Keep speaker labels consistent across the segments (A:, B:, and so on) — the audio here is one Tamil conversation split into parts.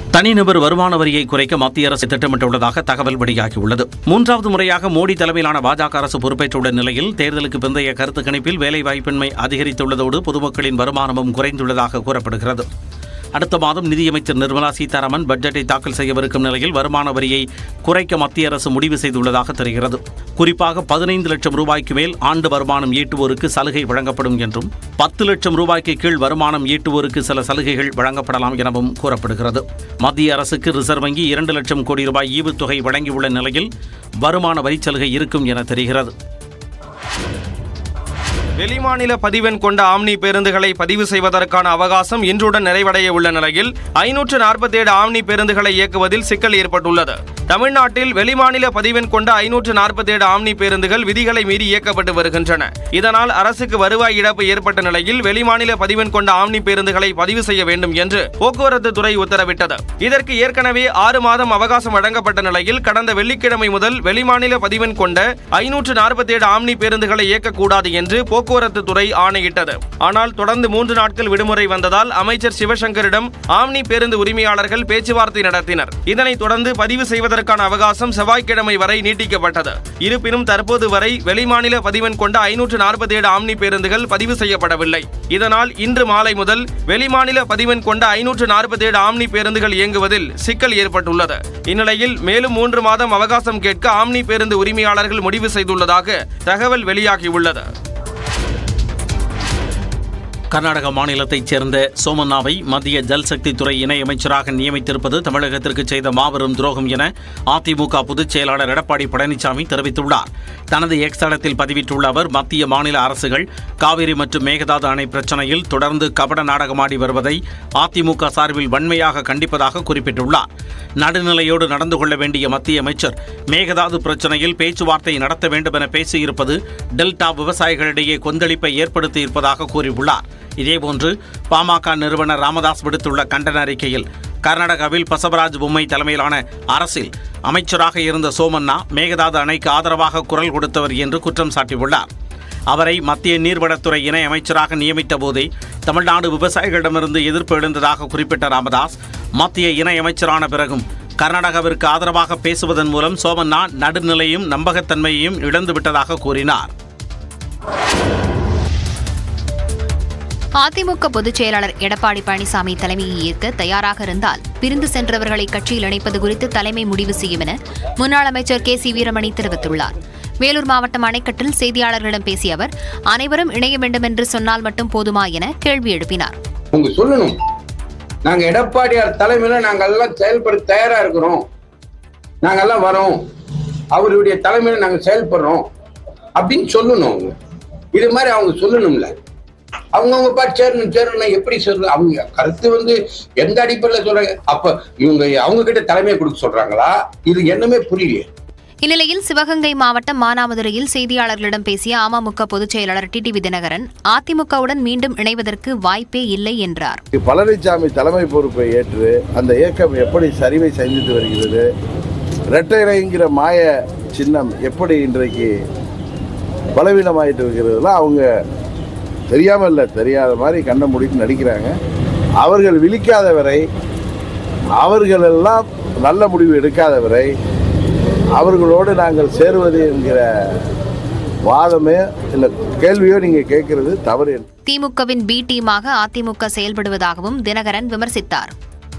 A: தனிநபர் வருமான வரியை குறைக்க மத்திய அரசு திட்டமிட்டுள்ளதாக தகவல் வெளியாகியுள்ளது மூன்றாவது முறையாக மோடி தலைமையிலான பாஜக அரசு பொறுப்பேற்றுள்ள நிலையில் தேர்தலுக்கு பிந்தைய கருத்து கணிப்பில் வேலைவாய்ப்பின்மை அதிகரித்துள்ளதோடு பொதுமக்களின் வருமானமும் குறைந்துள்ளதாக கூறப்படுகிறது அடுத்த மாதம் நிதியமைச்சர் நிர்மலா சீதாராமன் பட்ஜெட்டை தாக்கல் செய்யவிருக்கும் நிலையில் வருமான வரியை குறைக்க மத்திய அரசு முடிவு செய்துள்ளதாக தெரிகிறது குறிப்பாக பதினைந்து லட்சம் ரூபாய்க்கு மேல் ஆண்டு வருமானம் ஈட்டுவோருக்கு சலுகை வழங்கப்படும் என்றும் பத்து லட்சம் ரூபாய்க்கு கீழ் வருமானம் ஈட்டுவோருக்கு சில சலுகைகள் வழங்கப்படலாம் எனவும் கூறப்படுகிறது மத்திய அரசுக்கு ரிசர்வ் வங்கி இரண்டு லட்சம் கோடி ரூபாய் ஈவுத்தொகை வழங்கியுள்ள நிலையில் வருமான வரிச் சலுகை இருக்கும் என தெரிகிறது
B: வெளிமாநில பதிவெண் கொண்ட ஆம்னி பேருந்துகளை பதிவு செய்வதற்கான அவகாசம் இன்றுடன் நிறைவடைய உள்ள நிலையில் ஐநூற்று நாற்பத்தேழு ஆம்னி பேருந்துகளை இயக்குவதில் சிக்கல் ஏற்பட்டுள்ளது தமிழ்நாட்டில் வெளிமாநில பதிவெண் கொண்ட ஐநூற்று நாற்பத்தேழு ஆம்னி பேருந்துகள் விதிகளை மீறி இயக்கப்பட்டு வருகின்றன இதனால் அரசுக்கு வருவாய் இழப்பு ஏற்பட்ட நிலையில் வெளிமாநில பதிவெண் கொண்ட ஆம்னி பேருந்துகளை பதிவு செய்ய வேண்டும் என்று போக்குவரத்து துறை உத்தரவிட்டது இதற்கு ஏற்கனவே ஆறு மாதம் அவகாசம் வழங்கப்பட்ட நிலையில் கடந்த வெள்ளிக்கிழமை முதல் வெளிமாநில பதிவெண் கொண்ட ஐநூற்று நாற்பத்தேழு ஆம்னி பேருந்துகளை இயக்கக்கூடாது என்று போக்குவரத்து துறை ஆணையிட்டது ஆனால் தொடர்ந்து மூன்று நாட்கள் விடுமுறை வந்ததால் அமைச்சர் சிவசங்கரிடம் ஆம்னி பேருந்து உரிமையாளர்கள் பேச்சுவார்த்தை நடத்தினர் இதனைத் தொடர்ந்து பதிவு செய்வதற்கான அவகாசம் செவ்வாய்க்கிழமை வரை நீட்டிக்கப்பட்டது இருப்பினும் தற்போது வரை வெளிமாநில பதிவெண் கொண்ட ஐநூற்று நாற்பத்தி ஏழு ஆம்னி பேருந்துகள் பதிவு செய்யப்படவில்லை இதனால் இன்று மாலை முதல் வெளிமாநில பதிவெண் கொண்ட ஐநூற்று நாற்பத்தி ஏழு ஆம்னி பேருந்துகள் இயங்குவதில் சிக்கல் ஏற்பட்டுள்ளது இந்நிலையில் மேலும் மூன்று மாதம் அவகாசம் கேட்க ஆம்னி பேருந்து உரிமையாளர்கள் முடிவு செய்துள்ளதாக தகவல் வெளியாகியுள்ளது
A: கர்நாடக மாநிலத்தைச் சேர்ந்த சோமண்ணாவை மத்திய ஜல்சக்தி துறை இணையமைச்சராக நியமித்திருப்பது தமிழகத்திற்கு செய்த மாபெரும் துரோகம் என அதிமுக பொதுச் செயலாளர் எடப்பாடி பழனிசாமி தெரிவித்துள்ளார் தனது எக்ஸ் தளத்தில் பதிவிட்டுள்ள அவர் மத்திய மாநில அரசுகள் காவிரி மற்றும் மேகதாது அணை பிரச்சனையில் தொடர்ந்து கபட நாடகமாடி வருவதை அதிமுக சார்பில் வன்மையாக கண்டிப்பதாக குறிப்பிட்டுள்ளார் நடுநிலையோடு நடந்து கொள்ள வேண்டிய மத்திய அமைச்சர் மேகதாது பிரச்சனையில் பேச்சுவார்த்தை நடத்த வேண்டும் என பேசியிருப்பது டெல்டா விவசாயிகளிடையே கொந்தளிப்பை ஏற்படுத்தியிருப்பதாக கூறியுள்ளார் இதேபோன்று பாமக நிறுவனர் ராமதாஸ் விடுத்துள்ள கண்டன அறிக்கையில் கர்நாடகாவில் பசவராஜ் பொம்மை தலைமையிலான அரசில் அமைச்சராக இருந்த சோமண்ணா மேகதாது அணைக்கு ஆதரவாக குரல் கொடுத்தவர் என்று குற்றம் சாட்டியுள்ளார் அவரை மத்திய நீர்வளத்துறை இணை அமைச்சராக நியமித்த போதே தமிழ்நாடு விவசாயிகளிடமிருந்து எதிர்ப்பு எழுந்ததாக குறிப்பிட்ட ராமதாஸ் மத்திய இணை அமைச்சரான பிறகும் கர்நாடகாவிற்கு ஆதரவாக பேசுவதன் மூலம் சோமண்ணா நடுநிலையும் நம்பகத்தன்மையையும் இழந்துவிட்டதாக கூறினார்
C: அதிமுக பொதுச் செயலாளர் எடப்பாடி பழனிசாமி தலைமையை ஏற்க தயாராக இருந்தால் பிரிந்து சென்றவர்களை கட்சியில் இணைப்பது குறித்து தலைமை முடிவு செய்யும் என முன்னாள் அமைச்சர் கே சி வீரமணி தெரிவித்துள்ளார் வேலூர் மாவட்டம் அணைக்கட்டில் செய்தியாளர்களிடம் பேசிய அவர் அனைவரும் இணைய வேண்டும் என்று சொன்னால் மட்டும் போதுமா என கேள்வி எழுப்பினார்
D: அவங்க சொல்லணும் நாங்க எடப்பாடியார் தலைமையில நாங்க எல்லாம் செயல்பட தயாரா இருக்கிறோம் நாங்க எல்லாம் வரோம் அவருடைய தலைமையில நாங்க செயல்படுறோம் அப்படின்னு சொல்லணும் அவங்க இது மாதிரி அவங்க சொல்லணும்ல அவங்கவுங்க பாட்டு சேரணும் சேரணும் எப்படி சொல்ற அவங்க கருத்து வந்து எந்த அடிப்படையில் சொல்றாங்க அப்ப இவங்க அவங்க கிட்ட தலைமையை கொடுக்க சொல்றாங்களா இது என்னமே புரியலையே
C: இந்நிலையில் சிவகங்கை மாவட்டம் மானாமதுரையில் செய்தியாளர்களிடம் பேசிய அமமுக பொதுச் செயலாளர் டிடிவி தினகரன் அதிமுகவுடன் மீண்டும் இணைவதற்கு வாய்ப்பே இல்லை என்றார்
E: பழனிசாமி தலைமை பொறுப்பை ஏற்று அந்த இயக்கம் எப்படி சரிவை செஞ்சுட்டு வருகிறது இரட்டைங்கிற மாய சின்னம் எப்படி இன்றைக்கு பலவீனமாயிட்டு இருக்கிறதுலாம் அவங்க தெரியாமல் இல்லை தெரியாத மாதிரி கண்ண முடித்து நடிக்கிறாங்க அவர்கள் விழிக்காத வரை அவர்களெல்லாம் நல்ல முடிவு எடுக்காத வரை அவர்களோடு நாங்கள் சேருவது என்கிற வாதமே இல்லை கேள்வியோ நீங்கள் கேட்கறது தவறு என்று
C: திமுகவின் பி டீமாக அதிமுக செயல்படுவதாகவும் தினகரன் விமர்சித்தார்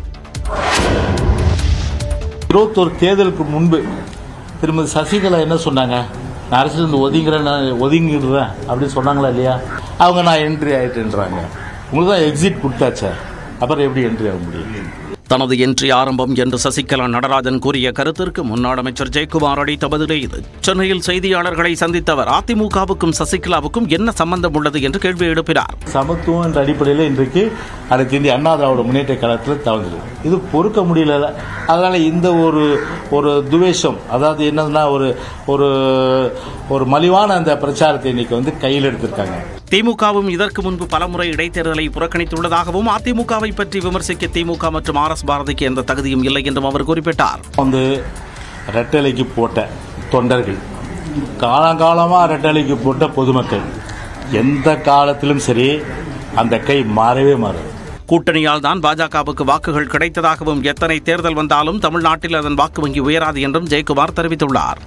F: இருபத்தொரு தேர்தலுக்கு முன்பு திருமதி சசிகலா என்ன சொன்னாங்க நான் அரசியலிருந்து ஒதுங்கிறேன் நான் ஒதுங்கிடுறேன் அப்படின்னு சொன்னாங்களா இல்லையா அவங்க நான் என்ட்ரி ஆயிட்டுன்றாங்க உங்களுக்கு தான் எக்ஸிட் கொடுத்தாச்சே அப்புறம் எப்படி என்ட்ரி ஆக முடியும்
A: தனது என்ட்ரி ஆரம்பம் என்று சசிகலா நடராஜன் கூறிய கருத்திற்கு முன்னாள் அமைச்சர் ஜெயக்குமார் அளித்த பதிலே இது சென்னையில் செய்தியாளர்களை சந்தித்தவர் அதிமுகவுக்கும் சசிகலாவுக்கும் என்ன சம்பந்தம் உள்ளது என்று கேள்வி எழுப்பினார்
F: சமத்துவம் என்ற அடிப்படையில் இன்றைக்கு அனைத்து இந்திய அண்ணா திராவிட முன்னேற்ற கழகத்தில் தவழ்ந்தது இது பொறுக்க முடியல அதனால இந்த ஒரு ஒரு துவேஷம் அதாவது என்னதுன்னா ஒரு ஒரு ஒரு மலிவான அந்த பிரச்சாரத்தை இன்னைக்கு வந்து கையில் எடுத்திருக்காங்க
A: திமுகவும் இதற்கு முன்பு பலமுறை இடைத்தேர்தலை புறக்கணித்துள்ளதாகவும் அதிமுகவை பற்றி விமர்சிக்க திமுக மற்றும் ஆர் எஸ் பாரதிக்கு எந்த தகுதியும் இல்லை என்றும் அவர் குறிப்பிட்டார்
F: வந்து ரெட்டலைக்கு போட்ட தொண்டர்கள் காலங்காலமாக ரெட்டலைக்கு போட்ட பொதுமக்கள் எந்த காலத்திலும் சரி அந்த கை மாறவே மாறாது
A: கூட்டணியால் தான் பாஜகவுக்கு வாக்குகள் கிடைத்ததாகவும் எத்தனை தேர்தல் வந்தாலும் தமிழ்நாட்டில் அதன் வாக்கு வங்கி உயராது என்றும் ஜெயக்குமார் தெரிவித்துள்ளார்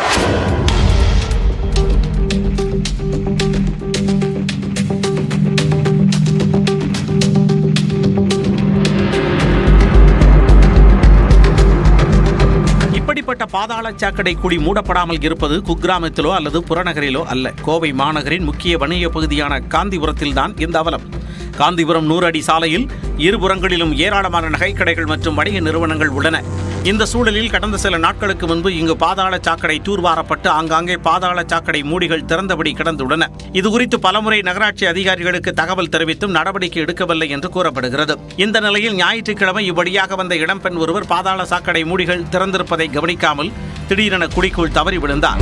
A: இப்படிப்பட்ட பாதாள சாக்கடை குழி மூடப்படாமல் இருப்பது குக்கிராமத்திலோ அல்லது புறநகரிலோ அல்ல கோவை மாநகரின் முக்கிய வணிக பகுதியான காந்திபுரத்தில் தான் இந்த அவலம் காந்திபுரம் நூறு அடி சாலையில் இருபுறங்களிலும் ஏராளமான நகைக்கடைகள் மற்றும் வணிக நிறுவனங்கள் உள்ளன இந்த சூழலில் கடந்த சில நாட்களுக்கு முன்பு இங்கு பாதாள சாக்கடை தூர்வாரப்பட்டு ஆங்காங்கே பாதாள சாக்கடை மூடிகள் திறந்தபடி கிடந்துள்ளன இதுகுறித்து பலமுறை நகராட்சி அதிகாரிகளுக்கு தகவல் தெரிவித்தும் நடவடிக்கை எடுக்கவில்லை என்று கூறப்படுகிறது இந்த நிலையில் ஞாயிற்றுக்கிழமை இவ்வழியாக வந்த இளம்பெண் ஒருவர் பாதாள சாக்கடை மூடிகள் திறந்திருப்பதை கவனிக்காமல் திடீரென குழிக்குள் தவறி விழுந்தார்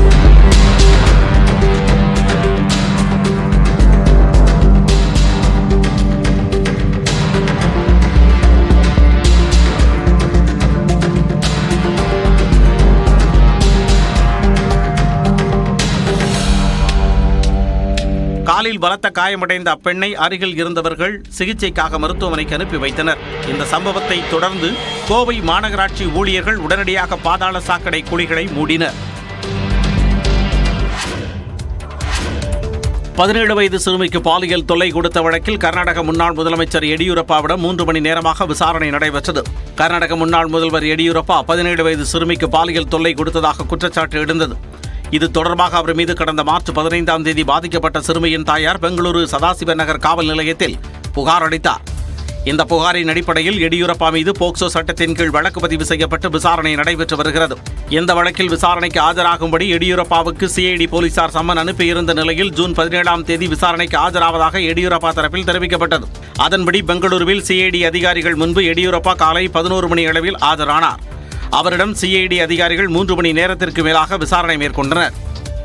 A: காலில் பலத்த காயமடைந்த அப்பெண்ணை அருகில் இருந்தவர்கள் சிகிச்சைக்காக மருத்துவமனைக்கு அனுப்பி வைத்தனர் இந்த சம்பவத்தை தொடர்ந்து கோவை மாநகராட்சி ஊழியர்கள் உடனடியாக பாதாள சாக்கடை குழிகளை மூடினர் பதினேழு வயது சிறுமிக்கு பாலியல் தொல்லை கொடுத்த வழக்கில் கர்நாடக முன்னாள் முதலமைச்சர் எடியூரப்பாவிடம் மூன்று மணி நேரமாக விசாரணை நடைபெற்றது கர்நாடக முன்னாள் முதல்வர் எடியூரப்பா பதினேழு வயது சிறுமிக்கு பாலியல் தொல்லை கொடுத்ததாக குற்றச்சாட்டு எழுந்தது இது தொடர்பாக அவர் மீது கடந்த மார்ச் பதினைந்தாம் தேதி பாதிக்கப்பட்ட சிறுமியின் தாயார் பெங்களூரு சதாசிவ நகர் காவல் நிலையத்தில் புகார் அளித்தார் இந்த புகாரின் அடிப்படையில் எடியூரப்பா மீது போக்சோ சட்டத்தின் கீழ் வழக்கு பதிவு செய்யப்பட்டு விசாரணை நடைபெற்று வருகிறது இந்த வழக்கில் விசாரணைக்கு ஆஜராகும்படி எடியூரப்பாவுக்கு சிஐடி போலீசார் சம்மன் அனுப்பியிருந்த நிலையில் ஜூன் பதினேழாம் தேதி விசாரணைக்கு ஆஜராவதாக எடியூரப்பா தரப்பில் தெரிவிக்கப்பட்டது அதன்படி பெங்களூருவில் சிஐடி அதிகாரிகள் முன்பு எடியூரப்பா காலை பதினோரு மணி அளவில் ஆஜரானார் அவரிடம் சிஐடி அதிகாரிகள் மூன்று மணி நேரத்திற்கு மேலாக விசாரணை மேற்கொண்டனர்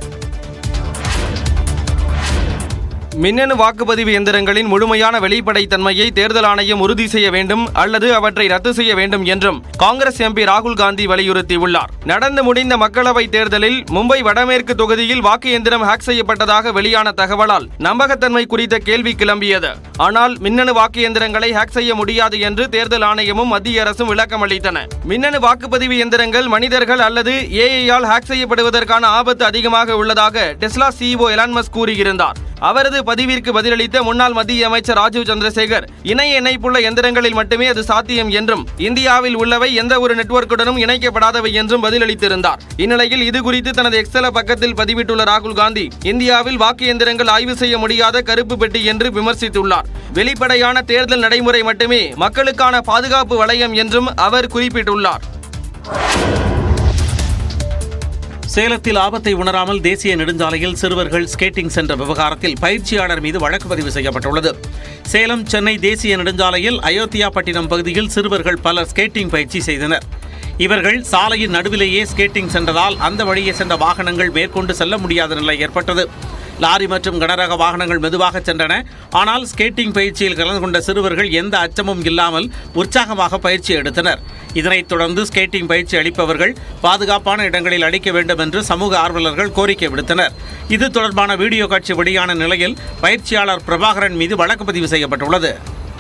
B: மின்னணு வாக்குப்பதிவு எந்திரங்களின் முழுமையான வெளிப்படைத்தன்மையை தேர்தல் ஆணையம் உறுதி செய்ய வேண்டும் அல்லது அவற்றை ரத்து செய்ய வேண்டும் என்றும் காங்கிரஸ் எம்பி ராகுல் காந்தி வலியுறுத்தியுள்ளார் நடந்து முடிந்த மக்களவை தேர்தலில் மும்பை வடமேற்கு தொகுதியில் வாக்கு எந்திரம் ஹேக் செய்யப்பட்டதாக வெளியான தகவலால் நம்பகத்தன்மை குறித்த கேள்வி கிளம்பியது ஆனால் மின்னணு வாக்கு எந்திரங்களை ஹேக் செய்ய முடியாது என்று தேர்தல் ஆணையமும் மத்திய அரசும் விளக்கம் அளித்தன மின்னணு வாக்குப்பதிவு எந்திரங்கள் மனிதர்கள் அல்லது ஏஐயால் ஹேக் செய்யப்படுவதற்கான ஆபத்து அதிகமாக உள்ளதாக டெஸ்லா சிஇஓ எலான்மஸ் கூறியிருந்தார் அவரது பதிவிற்கு பதிலளித்த முன்னாள் மத்திய அமைச்சர் ராஜீவ் சந்திரசேகர் இணைய இணைப்புள்ள எந்திரங்களில் மட்டுமே அது சாத்தியம் என்றும் இந்தியாவில் உள்ளவை எந்த ஒரு நெட்வொர்க்குடனும் இணைக்கப்படாதவை என்றும் பதிலளித்திருந்தார் இந்நிலையில் இது குறித்து தனது எக்ஸல பக்கத்தில் பதிவிட்டுள்ள ராகுல் காந்தி இந்தியாவில் வாக்கு எந்திரங்கள் ஆய்வு செய்ய முடியாத கருப்பு பெட்டி என்று விமர்சித்துள்ளார் வெளிப்படையான தேர்தல் நடைமுறை மட்டுமே மக்களுக்கான பாதுகாப்பு வளையம் என்றும் அவர் குறிப்பிட்டுள்ளார்
A: சேலத்தில் ஆபத்தை உணராமல் தேசிய நெடுஞ்சாலையில் சிறுவர்கள் ஸ்கேட்டிங் சென்ற விவகாரத்தில் பயிற்சியாளர் மீது வழக்கு பதிவு செய்யப்பட்டுள்ளது சேலம் சென்னை தேசிய நெடுஞ்சாலையில் அயோத்தியாபட்டினம் பகுதியில் சிறுவர்கள் பலர் ஸ்கேட்டிங் பயிற்சி செய்தனர் இவர்கள் சாலையின் நடுவிலேயே ஸ்கேட்டிங் சென்றதால் அந்த வழியே சென்ற வாகனங்கள் மேற்கொண்டு செல்ல முடியாத நிலை ஏற்பட்டது லாரி மற்றும் கனரக வாகனங்கள் மெதுவாக சென்றன ஆனால் ஸ்கேட்டிங் பயிற்சியில் கலந்து கொண்ட சிறுவர்கள் எந்த அச்சமும் இல்லாமல் உற்சாகமாக பயிற்சி எடுத்தனர் இதனைத் தொடர்ந்து ஸ்கேட்டிங் பயிற்சி அளிப்பவர்கள் பாதுகாப்பான இடங்களில் அளிக்க வேண்டும் என்று சமூக ஆர்வலர்கள் கோரிக்கை விடுத்தனர் இது தொடர்பான வீடியோ காட்சி வெளியான நிலையில் பயிற்சியாளர் பிரபாகரன் மீது வழக்கு பதிவு செய்யப்பட்டுள்ளது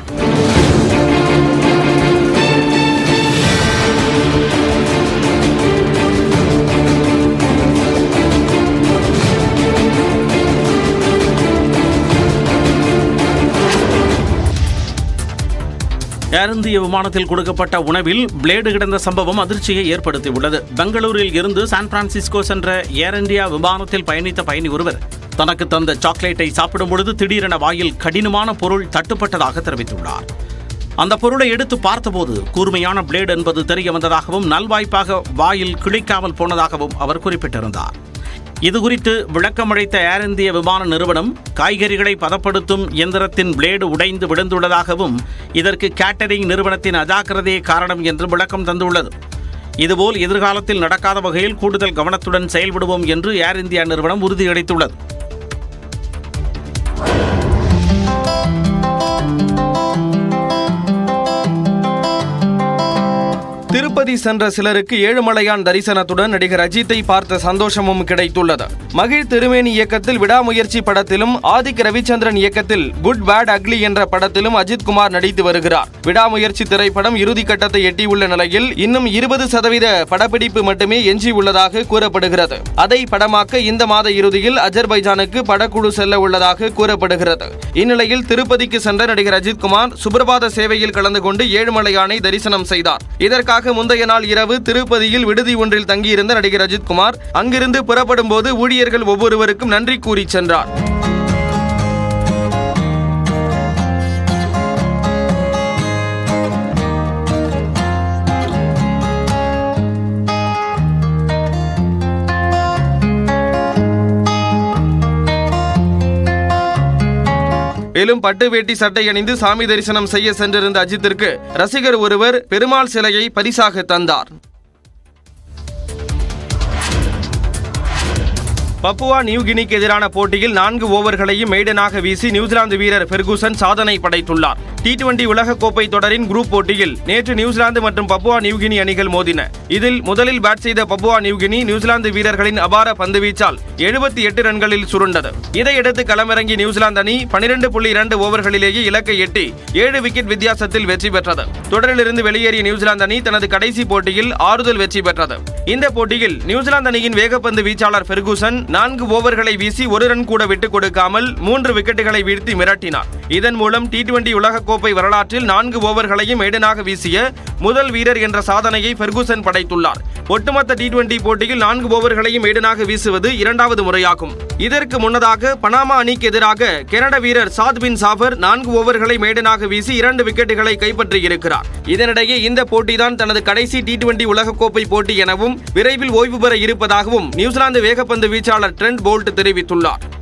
A: ஏர் இந்திய விமானத்தில் கொடுக்கப்பட்ட உணவில் பிளேடு கிடந்த சம்பவம் அதிர்ச்சியை ஏற்படுத்தியுள்ளது பெங்களூரில் இருந்து சான் பிரான்சிஸ்கோ சென்ற ஏர் இந்தியா விமானத்தில் பயணித்த பயணி ஒருவர் தனக்கு தந்த சாக்லேட்டை சாப்பிடும் பொழுது திடீரென வாயில் கடினமான பொருள் தட்டுப்பட்டதாக தெரிவித்துள்ளார் அந்த பொருளை எடுத்து பார்த்தபோது கூர்மையான பிளேடு என்பது தெரிய வந்ததாகவும் நல்வாய்ப்பாக வாயில் கிழிக்காமல் போனதாகவும் அவர் குறிப்பிட்டிருந்தார் இதுகுறித்து விளக்கமளித்த ஏர் இந்திய விமான நிறுவனம் காய்கறிகளை பதப்படுத்தும் இயந்திரத்தின் பிளேடு உடைந்து விழுந்துள்ளதாகவும் இதற்கு கேட்டரிங் நிறுவனத்தின் அஜாக்கிரதையே காரணம் என்று விளக்கம் தந்துள்ளது இதுபோல் எதிர்காலத்தில் நடக்காத வகையில் கூடுதல் கவனத்துடன் செயல்படுவோம் என்று ஏர் இந்தியா நிறுவனம் உறுதியளித்துள்ளது
B: திருப்பதி சென்ற சிலருக்கு ஏழுமலையான் தரிசனத்துடன் நடிகர் அஜித்தை பார்த்த சந்தோஷமும் கிடைத்துள்ளது மகிழ் திருமேனி இயக்கத்தில் விடாமுயற்சி படத்திலும் ஆதிக் ரவிச்சந்திரன் இயக்கத்தில் குட் பேட் அக்லி என்ற படத்திலும் அஜித் குமார் நடித்து வருகிறார் விடாமுயற்சி திரைப்படம் இறுதி கட்டத்தை எட்டியுள்ள நிலையில் இன்னும் இருபது சதவீத படப்பிடிப்பு மட்டுமே எஞ்சியுள்ளதாக கூறப்படுகிறது அதை படமாக்க இந்த மாத இறுதியில் அஜர்பைஜானுக்கு படக்குழு செல்ல உள்ளதாக கூறப்படுகிறது இந்நிலையில் திருப்பதிக்கு சென்ற நடிகர் அஜித் குமார் சுப்பிரபாத சேவையில் கலந்து கொண்டு ஏழுமலையானை தரிசனம் செய்தார் இதற்காக முந்தைய நாள் இரவு திருப்பதியில் விடுதி ஒன்றில் தங்கியிருந்த நடிகர் அஜித் குமார் அங்கிருந்து புறப்படும் போது ஊழியர்கள் ஒவ்வொருவருக்கும் நன்றி கூறி சென்றார் மேலும் பட்டு வேட்டி சட்டை அணிந்து சாமி தரிசனம் செய்ய சென்றிருந்த அஜித்திற்கு ரசிகர் ஒருவர் பெருமாள் சிலையை பரிசாக தந்தார் பப்புவா நியூகினிக்கு எதிரான போட்டியில் நான்கு ஓவர்களையும் மெய்டனாக வீசி நியூசிலாந்து வீரர் பெர்குசன் சாதனை படைத்துள்ளார் டி டுவெண்டி உலகக்கோப்பை தொடரின் குரூப் போட்டியில் நேற்று நியூசிலாந்து மற்றும் பப்புவா நியூகினி அணிகள் மோதின இதில் முதலில் பேட் செய்த பப்புவா நியூகினி நியூசிலாந்து வீரர்களின் அபார பந்துவீச்சால் எழுபத்தி எட்டு ரன்களில் சுருண்டது இதையடுத்து களமிறங்கிய நியூசிலாந்து அணி பனிரெண்டு புள்ளி இரண்டு ஓவர்களிலேயே இலக்கை எட்டி ஏழு விக்கெட் வித்தியாசத்தில் வெற்றி பெற்றது தொடரிலிருந்து வெளியேறிய நியூசிலாந்து அணி தனது கடைசி போட்டியில் ஆறுதல் வெற்றி பெற்றது இந்த போட்டியில் நியூசிலாந்து அணியின் வேகப்பந்து வீச்சாளர் பெர்கூசன் நான்கு ஓவர்களை வீசி ஒரு ரன் கூட விட்டுக் கொடுக்காமல் மூன்று விக்கெட்டுகளை வீழ்த்தி மிரட்டினார் இதன் மூலம் டி டுவெண்டி உலகக்கோப்பை வரலாற்றில் நான்கு ஓவர்களையும் மெய்டனாக வீசிய முதல் வீரர் என்ற சாதனையை பெர்கூசன் படைத்துள்ளார் ஒட்டுமொத்த டி டுவெண்டி போட்டியில் நான்கு ஓவர்களையும் மெய்டனாக வீசுவது இரண்டாவது முறையாகும் இதற்கு முன்னதாக பனாமா அணிக்கு எதிராக கனட வீரர் சாத் பின் சாபர் நான்கு ஓவர்களை மெய்டனாக வீசி இரண்டு விக்கெட்டுகளை கைப்பற்றியிருக்கிறார் இதனிடையே இந்த போட்டிதான் தனது கடைசி டி டுவெண்டி உலகக்கோப்பை போட்டி எனவும் விரைவில் ஓய்வு பெற இருப்பதாகவும் நியூசிலாந்து வேகப்பந்து வீச்சாளர் ட்ரெண்ட் போல்ட் தெரிவித்துள்ளார்